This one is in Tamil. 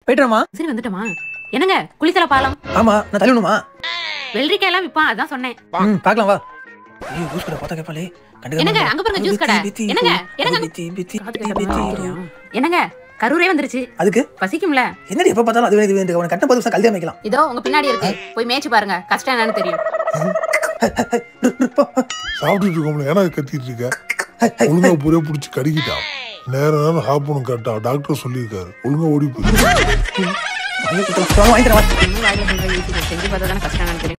போயிட்டுமா சரி வந்துட்டோமா என்னங்க குளித்தல பாலம் ஆமா நான் தள்ளணுமா வெள்ளரிக்காய் எல்லாம் விப்பான் அதான் சொன்னேன் ம் பார்க்கலாம் வா ஐயோ ஜூஸ் கடை பார்த்தா கேப்பாளே கண்டுக்காம என்னங்க, இரு. அங்க பாருங்க, juice பித்தி, கடை. பித்தி, என்னங்க, ஓ, என்னங்க, பித்தி, பித்தி, காது பித்தி, கேட்க பித்தி. தெரியும். என்னங்க கரூரே வந்துருச்சு அதுக்கு பசிக்கும்ல என்னடி எப்ப பார்த்தாலும் அது வேணும், இது வேணும் அவனை கட்ட பதில் கல்யாணம் வைக்கலாம் இதோ உங்க பின்னாடி இருக்கு போய் மேய்ச்சு பாருங்க கஷ்டம் என்னன்னு தெரியும் சாப்பிட்டுட்டு இருக்கோம்ல ஏன்னா கத்திட்டு இருக்க ஒழுங்கா புரிய பிடிச்சி கடிக்கிட்டான் நேரம் நேரம் சாப்பிடணும் கேட்டான் டாக்டர் சொல்லியிருக்காரு ஒழுங்கா ஓடி போய் வாங்கி தரேன், வாங்கி தரேன், வா. இன்னும் வாயில சொல்ற ஈஸி செஞ்சு பார்த்தா தானே கஷ்டம் என்னன்னு தெரியும்